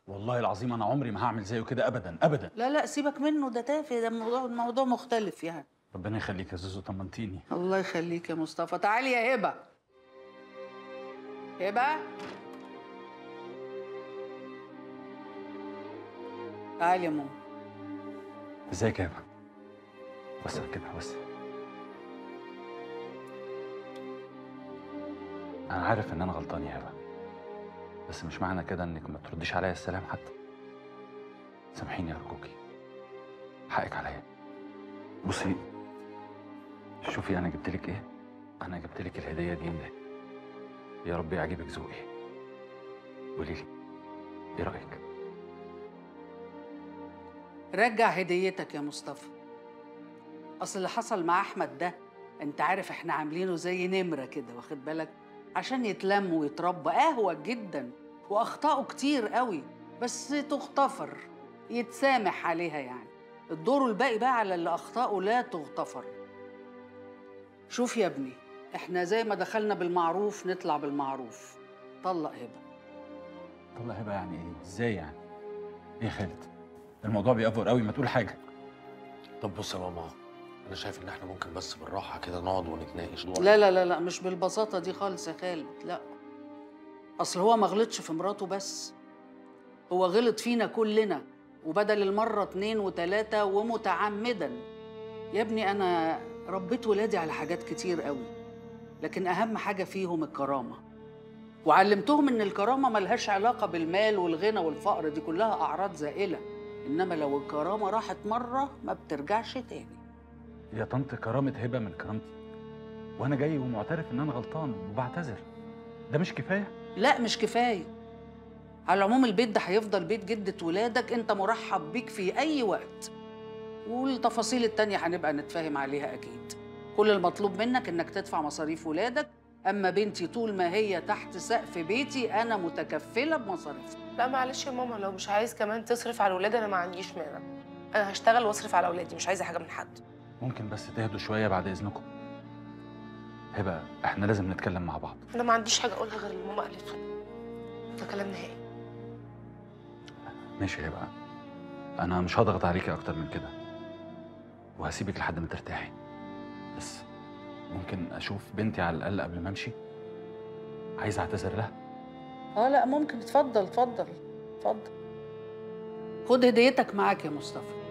والله العظيم انا عمري ما هعمل زيه كده ابدا ابدا لا لا سيبك منه ده تافه ده الموضوع الموضوع مختلف يعني ربنا يخليك يا زوزو طمنتيني الله يخليك يا مصطفى تعالي يا هبه هبه تعالي يا ماما ازيك يا هبه بس كده بس انا عارف ان انا غلطان يا هبه بس مش معنى كده انك ما ترديش عليا السلام حتى سامحيني ارجوكي حقك عليا بصي شوفي انا جبت لك ايه انا جبت لك الهديه دي منين يا رب يعجبك ذوقي قولي لي ايه رايك رجع هديتك يا مصطفى اصل اللي حصل مع احمد ده انت عارف احنا عاملينه زي نمره كده واخد بالك عشان يتلم ويتربى اهوج جدا واخطائه كتير قوي بس تغتفر يتسامح عليها يعني الدور الباقي بقى على اللي اخطائه لا تغتفر شوف يا ابني احنا زي ما دخلنا بالمعروف نطلع بالمعروف طلق هبه طلع هبه يعني ايه ازاي يعني ايه يا خالد الموضوع بيأفور قوي ما تقول حاجه طب بص يا ماما انا شايف ان احنا ممكن بس بالراحه كده نقعد ونتناقش لا لا لا لا مش بالبساطة دي خالص يا خالد لا أصل هو ما غلطش في مراته بس هو غلط فينا كلنا وبدل المرة اتنين وتلاتة ومتعمدا يا ابني أنا ربيت ولادي على حاجات كتير قوي لكن أهم حاجة فيهم الكرامة وعلمتهم إن الكرامة ملهاش علاقة بالمال والغنى والفقر دي كلها أعراض زائلة إنما لو الكرامة راحت مرة ما بترجعش تاني يا طنط كرامه هبه من كرامتي وانا جاي ومعترف ان انا غلطان وبعتذر ده مش كفايه لا مش كفايه على العموم البيت ده هيفضل بيت جدة ولادك انت مرحب بيك في اي وقت والتفاصيل التانية هنبقى نتفاهم عليها اكيد كل المطلوب منك انك تدفع مصاريف ولادك اما بنتي طول ما هي تحت سقف بيتي انا متكفلة بمصاريفها لا معلش يا ماما لو مش عايز كمان تصرف على الولاد انا ما عنديش مانع انا هشتغل واصرف على اولادي مش عايزه حاجه من حد ممكن بس تهدوا شويه بعد اذنكم هبه احنا لازم نتكلم مع بعض انا ما عنديش حاجه اقولها غير اللي ماما قالته ده كلام نهائي ماشي يا هبه انا مش هضغط عليكي اكتر من كده وهسيبك لحد ما ترتاحي بس ممكن اشوف بنتي على الاقل قبل ما امشي عايز اعتذر لها اه لا ممكن اتفضل اتفضل اتفضل خد هديتك معاك يا مصطفى